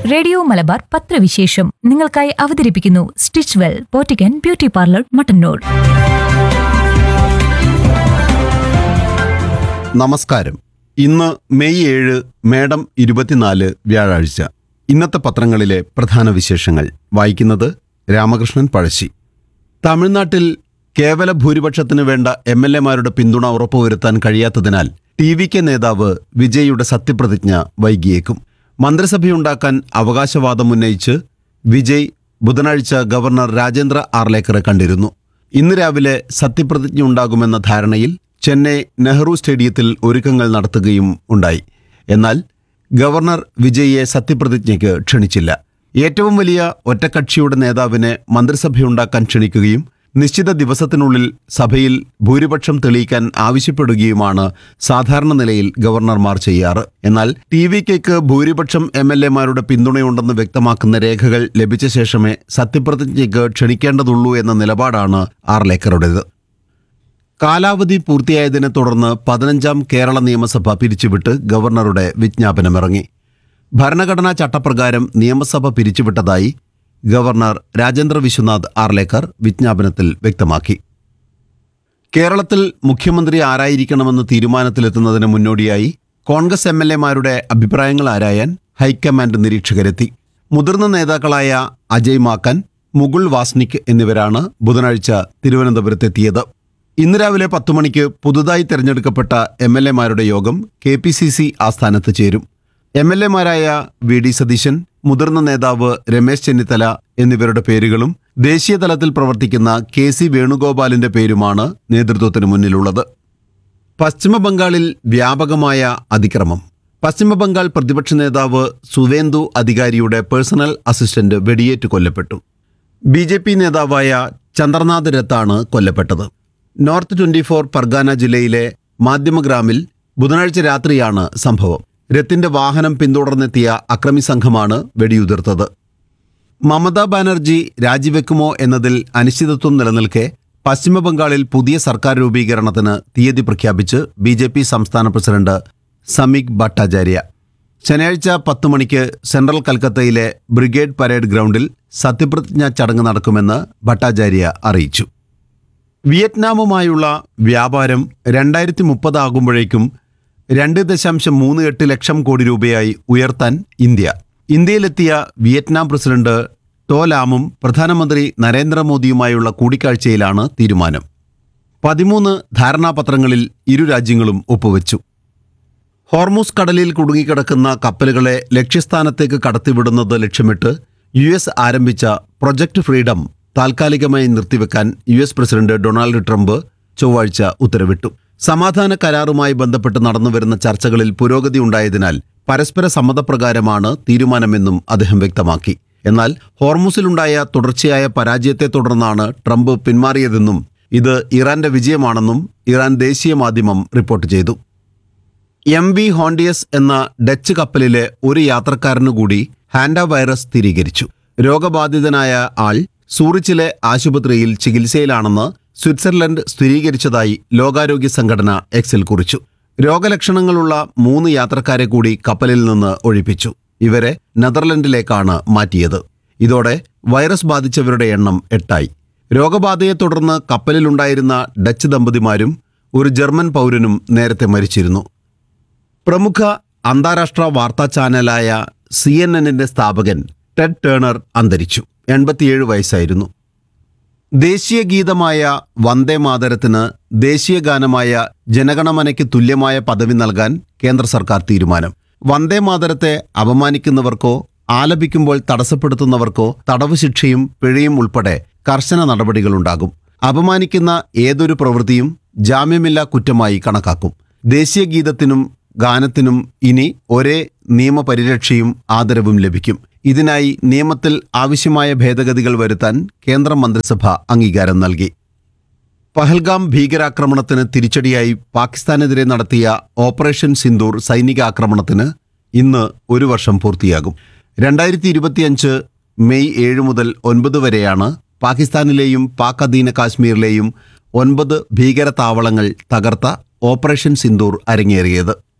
radio Malabar പത്രവിശേഷം നിങ്ങൾക്കായി അവതരിപ്പിക്കുന്നു സ്റ്റിച്ച് വെൽ പോറ്റിക്കൻ ബ്യൂട്ടി പാർലർ മട്ടന്നൂർ നമസ്കാരം ഇന്ന് മെയ് ഏഴ് മേഡം ഇരുപത്തിനാല് വ്യാഴാഴ്ച ഇന്നത്തെ പത്രങ്ങളിലെ പ്രധാന വിശേഷങ്ങൾ വായിക്കുന്നത് രാമകൃഷ്ണൻ പഴശ്ശി തമിഴ്നാട്ടിൽ കേവല ഭൂരിപക്ഷത്തിന് വേണ്ട എം എൽ എമാരുടെ പിന്തുണ ഉറപ്പുവരുത്താൻ കഴിയാത്തതിനാൽ ടി വി കെ നേതാവ് വിജയ്യുടെ സത്യപ്രതിജ്ഞ വൈകിയേക്കും മന്ത്രിസഭയുണ്ടാക്കാൻ അവകാശവാദം ഉന്നയിച്ച് വിജയ് ബുധനാഴ്ച ഗവർണർ രാജേന്ദ്ര ആർലേക്കറെ കണ്ടിരുന്നു ഇന്ന് രാവിലെ സത്യപ്രതിജ്ഞ ഉണ്ടാകുമെന്ന ധാരണയിൽ ചെന്നൈ നെഹ്റു സ്റ്റേഡിയത്തിൽ ഒരുക്കങ്ങൾ നടത്തുകയും ഉണ്ടായി എന്നാൽ ഗവർണർ വിജയിയെ സത്യപ്രതിജ്ഞയ്ക്ക് ക്ഷണിച്ചില്ല ഏറ്റവും വലിയ ഒറ്റക്കക്ഷിയുടെ നേതാവിനെ മന്ത്രിസഭയുണ്ടാക്കാൻ ക്ഷണിക്കുകയും നിശ്ചിത ദിവസത്തിനുള്ളിൽ സഭയിൽ ഭൂരിപക്ഷം തെളിയിക്കാൻ ആവശ്യപ്പെടുകയുമാണ് സാധാരണ നിലയിൽ ഗവർണർമാർ ചെയ്യാറ് എന്നാൽ ടി വി കെക്ക് ഭൂരിപക്ഷം എം എൽ എമാരുടെ പിന്തുണയുണ്ടെന്ന് വ്യക്തമാക്കുന്ന രേഖകൾ ലഭിച്ച ശേഷമേ സത്യപ്രതിജ്ഞയ്ക്ക് ക്ഷണിക്കേണ്ടതുള്ളൂ എന്ന നിലപാടാണ് ആർലേക്കറുടേത് കാലാവധി പൂർത്തിയായതിനെ തുടർന്ന് പതിനഞ്ചാം കേരള നിയമസഭ പിരിച്ചുവിട്ട് ഗവർണറുടെ വിജ്ഞാപനമിറങ്ങി ഭരണഘടനാ ചട്ടപ്രകാരം നിയമസഭ പിരിച്ചുവിട്ടതായി ഗവർണർ രാജേന്ദ്ര വിശ്വനാഥ് ആർലേക്കർ വിജ്ഞാപനത്തിൽ വ്യക്തമാക്കി കേരളത്തിൽ മുഖ്യമന്ത്രി ആരായിരിക്കണമെന്ന് തീരുമാനത്തിലെത്തുന്നതിന് മുന്നോടിയായി കോൺഗ്രസ് എം എൽ എമാരുടെ അഭിപ്രായങ്ങൾ ആരായാൻ ഹൈക്കമാൻഡ് നിരീക്ഷകരെത്തി മുതിർന്ന നേതാക്കളായ അജയ് മാക്കൻ മുകുൾ വാസ്നിക് എന്നിവരാണ് ബുധനാഴ്ച തിരുവനന്തപുരത്തെത്തിയത് ഇന്ന് രാവിലെ പത്തു മണിക്ക് പുതുതായി തെരഞ്ഞെടുക്കപ്പെട്ട എം എൽ എമാരുടെ യോഗം കെ പി സി സി ആസ്ഥാനത്ത് ചേരും എം എൽ എമാരായ വി ഡി സതീശൻ മുതിർന്ന നേതാവ് രമേശ് ചെന്നിത്തല എന്നിവരുടെ പേരുകളും ദേശീയ തലത്തിൽ പ്രവർത്തിക്കുന്ന കെ സി വേണുഗോപാലിന്റെ പേരുമാണ് നേതൃത്വത്തിന് മുന്നിലുള്ളത് പശ്ചിമ ബംഗാളിൽ വ്യാപകമായ അതിക്രമം പശ്ചിമ ബംഗാൾ പ്രതിപക്ഷ നേതാവ് സുവേന്ദു അധികാരിയുടെ പേഴ്സണൽ അസിസ്റ്റന്റ് വെടിയേറ്റ് കൊല്ലപ്പെട്ടു ബി ജെ പി നേതാവായ ചന്ദ്രനാഥ് രത്താണ് കൊല്ലപ്പെട്ടത് നോർത്ത് ട്വന്റി ഫോർ പർഗാന ജില്ലയിലെ മാധ്യമഗ്രാമിൽ ബുധനാഴ്ച രാത്രിയാണ് സംഭവം രത്തിന്റെ വാഹനം പിന്തുടർന്നെത്തിയ അക്രമി സംഘമാണ് വെടിയുതിർത്തത് മമതാ ബാനർജി രാജിവെക്കുമോ എന്നതിൽ അനിശ്ചിതത്വം നിലനിൽക്കെ പശ്ചിമബംഗാളിൽ പുതിയ സർക്കാർ രൂപീകരണത്തിന് തീയതി പ്രഖ്യാപിച്ച് ബി ജെ പി സംസ്ഥാന പ്രസിഡന്റ് സമീക് ഭട്ടാചാര്യ ശനിയാഴ്ച പത്ത് മണിക്ക് സെൻട്രൽ കൽക്കത്തയിലെ ബ്രിഗേഡ് പരേഡ് ഗ്രൗണ്ടിൽ സത്യപ്രതിജ്ഞാ ചടങ്ങ് നടക്കുമെന്ന് ഭട്ടാചാര്യ അറിയിച്ചു വിയറ്റ്നാമുമായുള്ള വ്യാപാരം രണ്ടായിരത്തി മുപ്പതാകുമ്പോഴേക്കും രണ്ട് ദശാംശം മൂന്ന് എട്ട് ലക്ഷം കോടി രൂപയായി ഉയർത്താൻ ഇന്ത്യ ഇന്ത്യയിലെത്തിയ വിയറ്റ്നാം പ്രസിഡന്റ് ടോ ലാമും പ്രധാനമന്ത്രി നരേന്ദ്രമോദിയുമായുള്ള കൂടിക്കാഴ്ചയിലാണ് തീരുമാനം പതിമൂന്ന് ധാരണാപത്രങ്ങളിൽ ഇരു രാജ്യങ്ങളും ഒപ്പുവെച്ചു ഹോർമൂസ് കടലിൽ കുടുങ്ങിക്കിടക്കുന്ന കപ്പലുകളെ ലക്ഷ്യസ്ഥാനത്തേക്ക് കടത്തിവിടുന്നത് ലക്ഷ്യമിട്ട് യു എസ് ആരംഭിച്ച പ്രൊജക്ട് ഫ്രീഡം താൽക്കാലികമായി നിർത്തിവെക്കാൻ U S president Donald Trump ചൊവ്വാഴ്ച ഉത്തരവിട്ടു സമാധാന കരാറുമായി ബന്ധപ്പെട്ട് നടന്നുവരുന്ന ചർച്ചകളിൽ പുരോഗതി ഉണ്ടായതിനാൽ പരസ്പര സമ്മതപ്രകാരമാണ് തീരുമാനമെന്നും അദ്ദേഹം വ്യക്തമാക്കി എന്നാൽ ഹോർമുസിലുണ്ടായ തുടർച്ചയായ പരാജയത്തെ തുടർന്നാണ് ട്രംപ് പിന്മാറിയതെന്നും ഇത് ഇറാന്റെ വിജയമാണെന്നും ഇറാൻ ദേശീയ മാധ്യമം റിപ്പോർട്ട് ചെയ്തു എം വി ഹോണ്ടിയസ് എന്ന ഡച്ച് കപ്പലിലെ ഒരു യാത്രക്കാരനു കൂടി ഹാൻഡ വൈറസ് സ്ഥിരീകരിച്ചു രോഗബാധിതനായ ആൾ സൂറിച്ചിലെ ആശുപത്രിയിൽ ചികിത്സയിലാണെന്ന് സ്വിറ്റ്സർലൻഡ് സ്ഥിരീകരിച്ചതായി ലോകാരോഗ്യ സംഘടന എക്സിൽ കുറിച്ചു രോഗലക്ഷണങ്ങളുള്ള മൂന്ന് യാത്രക്കാരെ കൂടി കപ്പലിൽ നിന്ന് ഒഴിപ്പിച്ചു ഇവരെ നെതർലൻഡിലേക്കാണ് മാറ്റിയത് ഇതോടെ വൈറസ് ബാധിച്ചവരുടെ എണ്ണം എട്ടായി രോഗബാധയെ തുടർന്ന് കപ്പലിലുണ്ടായിരുന്ന ഡച്ച് ദമ്പതിമാരും ഒരു ജർമ്മൻ പൗരനും നേരത്തെ മരിച്ചിരുന്നു പ്രമുഖ അന്താരാഷ്ട്ര വാർത്താ ചാനലായ സി എൻ എന്നിന്റെ സ്ഥാപകൻ ടെഡ് ടേണർ അന്തരിച്ചു എൺപത്തിയേഴ് വയസ്സായിരുന്നു ദേശീയ ഗീതമായ വന്ദേ മാതരത്തിന് ദേശീയ ഗാനമായ ജനഗണമനയ്ക്ക് തുല്യമായ പദവി നൽകാൻ കേന്ദ്ര സർക്കാർ തീരുമാനം വന്ദേ മാതരത്തെ അപമാനിക്കുന്നവർക്കോ ആലപിക്കുമ്പോൾ തടസ്സപ്പെടുത്തുന്നവർക്കോ തടവ് ശിക്ഷയും പിഴയും ഉൾപ്പെടെ കർശന നടപടികളുണ്ടാകും അപമാനിക്കുന്ന ഏതൊരു പ്രവൃത്തിയും ജാമ്യമില്ലാ കുറ്റമായി കണക്കാക്കും ദേശീയ ഗീതത്തിനും ഗാനത്തിനും ഇനി ഒരേ നിയമപരിരക്ഷയും ആദരവും ലഭിക്കും ഇതിനായി നിയമത്തിൽ ആവശ്യമായ ഭേദഗതികൾ വരുത്താൻ കേന്ദ്ര മന്ത്രിസഭ അംഗീകാരം നൽകി പഹൽഗാം ഭീകരാക്രമണത്തിന് തിരിച്ചടിയായി പാകിസ്ഥാനെതിരെ നടത്തിയ ഓപ്പറേഷൻ സിന്ദൂർ സൈനിക ആക്രമണത്തിന് ഇന്ന് ഒരു വർഷം പൂർത്തിയാകും രണ്ടായിരത്തി ഇരുപത്തിയഞ്ച് മെയ് ഏഴ് മുതൽ ഒൻപത് വരെയാണ് പാകിസ്ഥാനിലെയും പാക് അധീന കാശ്മീരിലെയും ഒൻപത് ഭീകര താവളങ്ങൾ തകർത്ത ഓപ്പറേഷൻ സിന്ദൂർ അരങ്ങേറിയത്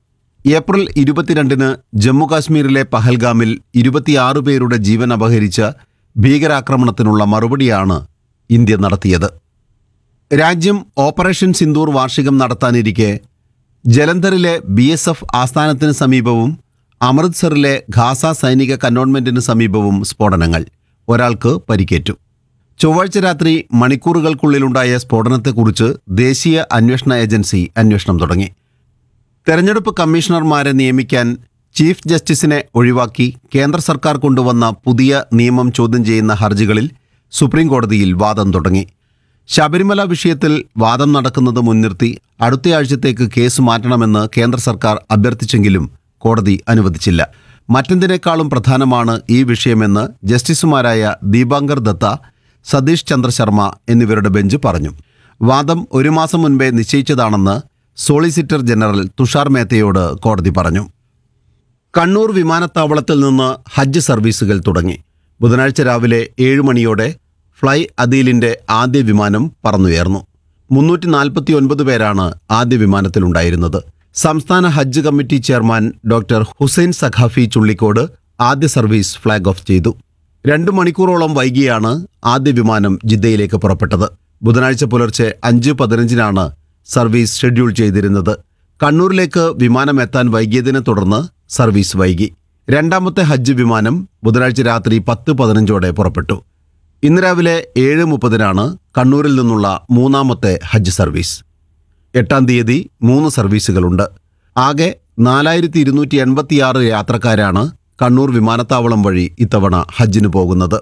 ഏപ്രിൽ ഇരുപത്തിരണ്ടിന് ജമ്മുകാശ്മീരിലെ പഹൽഗാമിൽ ഇരുപത്തിയാറ് പേരുടെ ജീവൻ അപഹരിച്ച ഭീകരാക്രമണത്തിനുള്ള മറുപടിയാണ് ഇന്ത്യ നടത്തിയത് രാജ്യം ഓപ്പറേഷൻ സിന്ദൂർ വാർഷികം നടത്താനിരിക്കെ ജലന്ധറിലെ ബി എസ് എഫ് ആസ്ഥാനത്തിന് സമീപവും അമൃത്സറിലെ ഖാസ സൈനിക കന്റോൺമെന്റിന് സമീപവും സ്ഫോടനങ്ങൾ ഒരാൾക്ക് പരിക്കേറ്റു ചൊവ്വാഴ്ച രാത്രി മണിക്കൂറുകൾക്കുള്ളിലുണ്ടായ സ്ഫോടനത്തെക്കുറിച്ച് ദേശീയ അന്വേഷണ ഏജൻസി അന്വേഷണം തുടങ്ങി തെരഞ്ഞെടുപ്പ് കമ്മീഷണർമാരെ നിയമിക്കാൻ ചീഫ് ജസ്റ്റിസിനെ ഒഴിവാക്കി കേന്ദ്ര സർക്കാർ കൊണ്ടുവന്ന പുതിയ നിയമം ചോദ്യം ചെയ്യുന്ന ഹർജികളിൽ സുപ്രീം കോടതിയിൽ വാദം തുടങ്ങി ശബരിമല വിഷയത്തിൽ വാദം നടക്കുന്നത് മുൻനിർത്തി അടുത്തയാഴ്ചത്തേക്ക് കേസ് മാറ്റണമെന്ന് കേന്ദ്ര സർക്കാർ അഭ്യർത്ഥിച്ചെങ്കിലും കോടതി അനുവദിച്ചില്ല മറ്റെന്തിനേക്കാളും പ്രധാനമാണ് ഈ വിഷയമെന്ന് ജസ്റ്റിസുമാരായ ദീപാങ്കർ ദത്ത സതീഷ് ചന്ദ്ര ശർമ്മ എന്നിവരുടെ ബെഞ്ച് പറഞ്ഞു വാദം ഒരു മാസം മുൻപേ നിശ്ചയിച്ചതാണെന്ന് സോളിസിറ്റർ ജനറൽ തുഷാർ മേത്തയോട് കോടതി പറഞ്ഞു കണ്ണൂർ വിമാനത്താവളത്തിൽ നിന്ന് ഹജ്ജ് സർവീസുകൾ തുടങ്ങി ബുധനാഴ്ച രാവിലെ ഏഴ് മണിയോടെ ഫ്ലൈ അദീലിന്റെ ആദ്യ വിമാനം പറന്നുയർന്നു മുന്നൂറ്റി നാൽപ്പത്തി ഒൻപത് പേരാണ് ആദ്യ വിമാനത്തിലുണ്ടായിരുന്നത് സംസ്ഥാന ഹജ്ജ് committee chairman doctor Hussain Saqafi Chullikode ആദ്യ സർവീസ് ഫ്ളാഗ് ഓഫ് ചെയ്തു രണ്ടു മണിക്കൂറോളം വൈകിയാണ് ആദ്യ വിമാനം ജിദ്ദയിലേക്ക് പുറപ്പെട്ടത് ബുധനാഴ്ച പുലർച്ചെ അഞ്ച് പതിനഞ്ചിനാണ് സർവീസ് ഷെഡ്യൂൾ ചെയ്തിരുന്നത് കണ്ണൂരിലേക്ക് വിമാനം എത്താൻ വൈകിയതിനെ തുടർന്ന് സർവീസ് വൈകി രണ്ടാമത്തെ ഹജ്ജ് വിമാനം ബുധനാഴ്ച രാത്രി പത്ത് പതിനഞ്ചോടെ പുറപ്പെട്ടു ഇന്ന് രാവിലെ ഏഴ് മുപ്പതിനാണ് കണ്ണൂരിൽ നിന്നുള്ള മൂന്നാമത്തെ ഹജ്ജ് സർവീസ് എട്ടാം തീയതി മൂന്ന് സർവീസുകളുണ്ട് ആകെ നാലായിരത്തി ഇരുന്നൂറ്റി എൺപത്തിയാറ് യാത്രക്കാരാണ് കണ്ണൂർ വിമാനത്താവളം വഴി ഇത്തവണ ഹജ്ജിന് പോകുന്നത്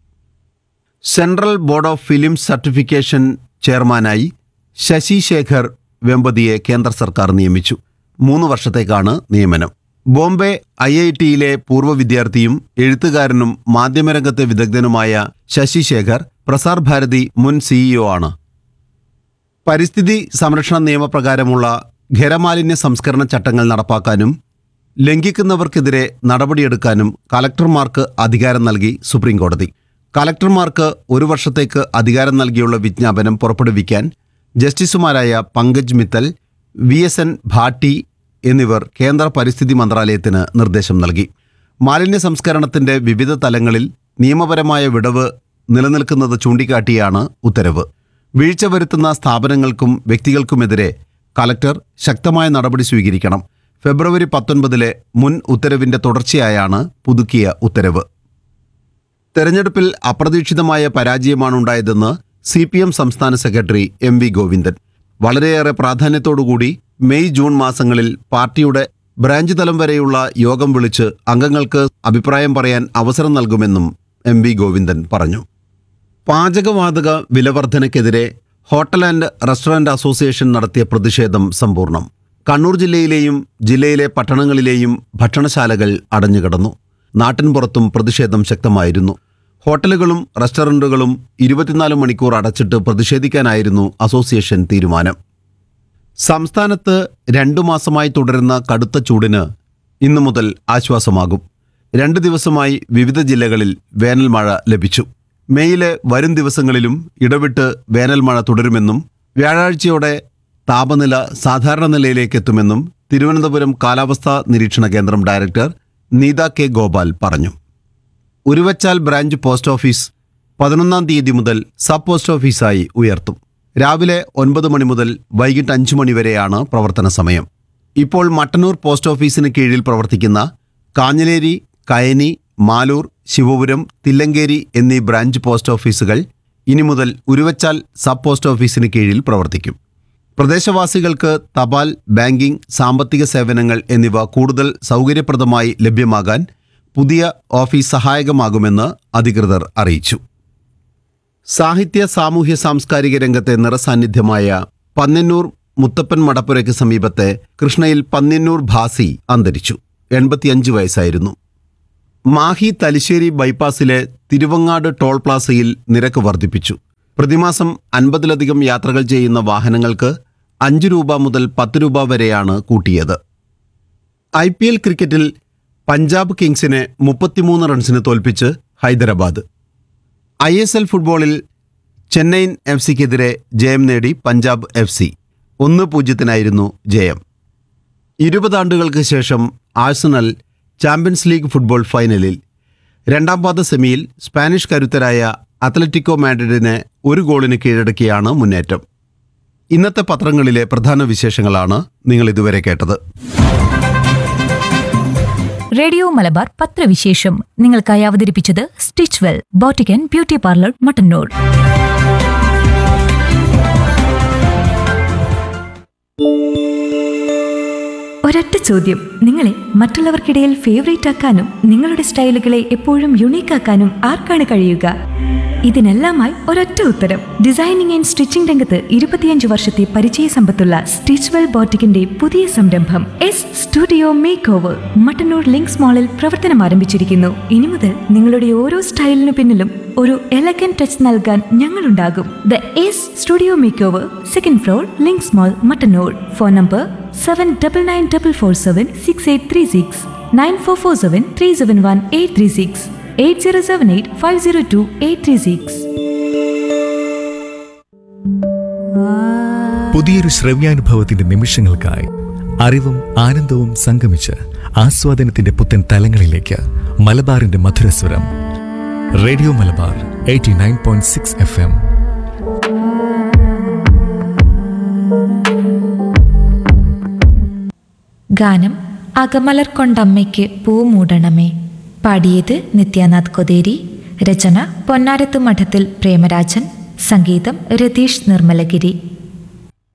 central board of film certification ചെയർമാനായി ശശി ശേഖർ വെമ്പതിയെ കേന്ദ്ര സർക്കാർ നിയമിച്ചു മൂന്ന് വർഷത്തേക്കാണ് നിയമനം ബോംബെ ഐ ഐ ടിയിലെ പൂർവ്വ വിദ്യാർത്ഥിയും എഴുത്തുകാരനും മാധ്യമരംഗത്തെ വിദഗ്ധനുമായ ശശി ശേഖർ പ്രസാർ ഭാരതി മുൻ സിഇഒ ആണ് പരിസ്ഥിതി സംരക്ഷണ നിയമപ്രകാരമുള്ള ഖരമാലിന്യ സംസ്കരണ ചട്ടങ്ങൾ നടപ്പാക്കാനും ലംഘിക്കുന്നവർക്കെതിരെ നടപടിയെടുക്കാനും കലക്ടർമാർക്ക് അധികാരം നൽകി സുപ്രീം കോടതി കലക്ടർമാർക്ക് ഒരു വർഷത്തേക്ക് അധികാരം നൽകിയുള്ള വിജ്ഞാപനം പുറപ്പെടുവിക്കാൻ ജസ്റ്റിസുമാരായ Pankaj Mithal V S N Bhatti എന്നിവർ കേന്ദ്ര പരിസ്ഥിതി മന്ത്രാലയത്തിന് നിർദ്ദേശം നൽകി മാലിന്യ സംസ്കരണത്തിന്റെ വിവിധ തലങ്ങളിൽ നിയമപരമായ വിടവ് നിലനിൽക്കുന്നത് ചൂണ്ടിക്കാട്ടിയാണ് ഉത്തരവ് വീഴ്ച വരുത്തുന്ന സ്ഥാപനങ്ങൾക്കും വ്യക്തികൾക്കുമെതിരെ കലക്ടർ ശക്തമായ നടപടി സ്വീകരിക്കണം ഫെബ്രുവരി പത്തൊൻപതിലെ മുൻ ഉത്തരവിന്റെ തുടർച്ചയായാണ് പുതുക്കിയ ഉത്തരവ് തെരഞ്ഞെടുപ്പിൽ അപ്രതീക്ഷിതമായ പരാജയമാണുണ്ടായതെന്ന് സി പി എം സംസ്ഥാന സെക്രട്ടറി എം വി ഗോവിന്ദൻ വളരെയേറെ പ്രാധാന്യത്തോടുകൂടി മെയ് ജൂൺ മാസങ്ങളിൽ പാർട്ടിയുടെ ബ്രാഞ്ച് തലം വരെയുള്ള യോഗം വിളിച്ച് അംഗങ്ങൾക്ക് അഭിപ്രായം പറയാൻ അവസരം നൽകുമെന്നും എം വി ഗോവിന്ദൻ പറഞ്ഞു പാചകവാതക വിലവർധനയ്ക്കെതിരെ ഹോട്ടൽ ആൻഡ് റെസ്റ്റോറന്റ് അസോസിയേഷൻ നടത്തിയ പ്രതിഷേധം സമ്പൂർണ്ണം കണ്ണൂർ ജില്ലയിലെയും ജില്ലയിലെ പട്ടണങ്ങളിലെയും ഭക്ഷണശാലകൾ അടഞ്ഞുകിടന്നു നാട്ടിൻപുറത്തും പ്രതിഷേധം ശക്തമായിരുന്നു ഹോട്ടലുകളും റെസ്റ്റോറന്റുകളും ഇരുപത്തിനാല് മണിക്കൂർ അടച്ചിട്ട് പ്രതിഷേധിക്കാനായിരുന്നു അസോസിയേഷൻ തീരുമാനം സംസ്ഥാനത്ത് രണ്ടു മാസമായി തുടരുന്ന കടുത്ത ചൂടിന് ഇന്നു മുതൽ ആശ്വാസമാകും രണ്ട് ദിവസമായി വിവിധ ജില്ലകളിൽ വേനൽ മഴ ലഭിച്ചു മെയ്യിലെ വരും ദിവസങ്ങളിലും ഇടവിട്ട് വേനൽ മഴ തുടരുമെന്നും വ്യാഴാഴ്ചയോടെ താപനില സാധാരണ നിലയിലേക്ക് എത്തുമെന്നും തിരുവനന്തപുരം കാലാവസ്ഥാ നിരീക്ഷണ കേന്ദ്രം ഡയറക്ടർ നീത കെ ഗോപാൽ പറഞ്ഞു ഉരുവച്ചാൽ ബ്രാഞ്ച് പോസ്റ്റ് ഓഫീസ് പതിനൊന്നാം തീയതി മുതൽ സബ് പോസ്റ്റ് ഓഫീസായി ഉയർത്തും രാവിലെ ഒൻപത് മണി മുതൽ വൈകിട്ട് അഞ്ച് മണി വരെയാണ് പ്രവർത്തന സമയം ഇപ്പോൾ മട്ടന്നൂർ പോസ്റ്റ് ഓഫീസിന് കീഴിൽ പ്രവർത്തിക്കുന്ന കാഞ്ഞിലേരി കയനി മാലൂർ ശിവപുരം തില്ലങ്കേരി എന്നീ ബ്രാഞ്ച് പോസ്റ്റ് ഓഫീസുകൾ ഇനി മുതൽ ഉരുവച്ചാൽ സബ് പോസ്റ്റ് ഓഫീസിന് കീഴിൽ പ്രവർത്തിക്കും പ്രദേശവാസികൾക്ക് തപാൽ ബാങ്കിംഗ് സാമ്പത്തിക സേവനങ്ങൾ എന്നിവ കൂടുതൽ സൗകര്യപ്രദമായി ലഭ്യമാകാൻ പുതിയ ഓഫീസ് സഹായകമാകുമെന്ന് അധികൃതർ അറിയിച്ചു സാഹിത്യ സാമൂഹ്യ സാംസ്കാരിക രംഗത്തെ നിറസാന്നിധ്യമായ പന്നന്നൂർ മുത്തപ്പൻ മടപ്പുരയ്ക്ക് സമീപത്തെ കൃഷ്ണയിൽ പന്നന്നൂർ ഭാസി അന്തരിച്ചു എൺപത്തിയഞ്ച് വയസ്സായിരുന്നു മാഹി തലശ്ശേരി ബൈപ്പാസിലെ തിരുവങ്ങാട് ടോൾ പ്ലാസയിൽ നിരക്ക് വർദ്ധിപ്പിച്ചു പ്രതിമാസം അൻപതിലധികം യാത്രകൾ ചെയ്യുന്ന വാഹനങ്ങൾക്ക് അഞ്ച് രൂപ മുതൽ പത്ത് രൂപ വരെയാണ് കൂട്ടിയത് ഐ പി എൽ ക്രിക്കറ്റിൽ പഞ്ചാബ് കിങ്സിനെ മുപ്പത്തിമൂന്ന് റൺസിന് തോൽപ്പിച്ച് ഹൈദരാബാദ് ഐ എസ് എൽ ഫുട്ബോളിൽ ചെന്നൈയിൻ എഫ് സിക്കെതിരെ ജയം നേടി പഞ്ചാബ് എഫ് സി ഒന്ന് പൂജ്യത്തിനായിരുന്നു ജയം ഇരുപതാണ്ടുകൾക്ക് ശേഷം ആഴ്സണൽ ചാമ്പ്യൻസ് ലീഗ് ഫുട്ബോൾ ഫൈനലിൽ രണ്ടാം പാദ സെമിയിൽ സ്പാനിഷ് കരുത്തരായ അത്ലറ്റിക്കോ മാഡ്രിഡിനെ ഒരു ഗോളിന് കീഴടക്കിയാണ് മുന്നേറ്റം ഇന്നത്തെ പത്രങ്ങളിലെ പ്രധാന വിശേഷങ്ങളാണ് നിങ്ങൾ ഇതുവരെ കേട്ടത് റേഡിയോ മലബാർ പത്രവിശേഷം നിങ്ങൾക്കായി അവതരിപ്പിച്ചത് Stitch Well Boutique and Beauty parlour Mattannur ഒരൊറ്റ ചോദ്യം നിങ്ങളെ മറ്റുള്ളവർക്കിടയിൽ ഫേവറേറ്റ് ആക്കാനും നിങ്ങളുടെ സ്റ്റൈലുകളെ എപ്പോഴും യുണീക്ക് ആക്കാനും ആർക്കാണ് കഴിയുക ഇതിനെല്ലാമായി ഒരൊറ്റ ഉത്തരം ഡിസൈനിങ് ആൻഡ് സ്റ്റിച്ചിംഗ് രംഗത്ത് ഇരുപത്തിയഞ്ച് വർഷത്തെ പരിചയ സമ്പത്തുള്ള സ്റ്റിച്ച്വെൽ ബോട്ടിക്കിന്റെ പുതിയ സംരംഭം S Studio Make Over Mattannur Links മാളിൽ പ്രവർത്തനം ആരംഭിച്ചിരിക്കുന്നു ഇനി മുതൽ നിങ്ങളുടെ ഓരോ സ്റ്റൈലിനു പിന്നിലും ഒരു എലഗൻ ടച്ച് നൽകാൻ ഞങ്ങളുണ്ടാകും the S Studio Make Over second floor Links Mall Mattannur phone number seven double nine double four seven six eight three six nine four four seven three seven one eight three six eight zero seven eight five zero two eight three six പുതിയൊരു ശ്രവ്യാനുഭവത്തിന്റെ നിമിഷങ്ങൾക്കായി അറിവും ആനന്ദവും സംഗമിച്ച് ആസ്വാദനത്തിന്റെ പുത്തൻ തലങ്ങളിലേക്ക് മലബാറിന്റെ മധുരസ്വരം radio Malabar eighty nine point six F M ഗാനം അകമലർ കൊണ്ടമ്മയ്ക്ക് പൂമൂടണമേ പാടിയത് നിത്യാനാഥ് കൊതേരി രചന പൊന്നാരത്ത് മഠത്തിൽ പ്രേമരാജൻ സംഗീതം രതീഷ് നിർമ്മലഗിരി